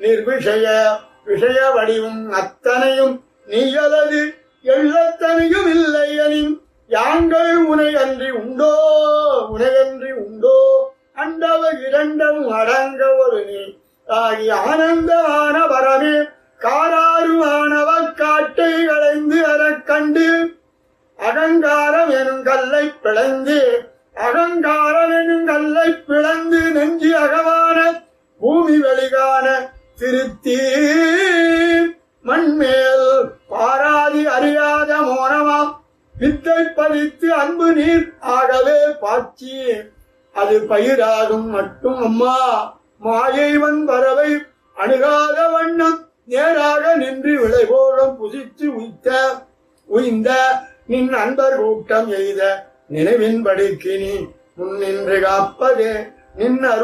நிர்விஷய விஷய வடிவும் அத்தனையும் நீயலது எள்ளத்தனையும் இல்லை எனின் யாங்கள் உனை அன்றி உண்டோ உனையன்றி உண்டோ அண்டவ இரண்டும் அடங்க ஒரு நீ ஆகி ஆனந்தமான வரமே காராருமானவ காட்டை களைந்து அறக் கண்டு அகங்காரம் எனும் கல்லை பிளந்து அகங்காரம் எனும் கல்லை பிளந்து நெஞ்சு அகமான பூமி வெளிகான திருத்தி மண்மேல் பாராதி அறியாத மோனமாம் வித்தை பதித்து அன்பு நீர் ஆகவே பாய்ச்சி அது பயிராகும் மட்டும் அம்மா மாயைவன் வரவை அணுகாத வண்ணம் நேராக நின்று விளைபோடும் புசித்து உய்த்த உய்ந்த நின் அன்பர் கூட்டம் எய்த நினைவின்படிக்கு நீ முன்னின்று காப்பதே நின் அருள்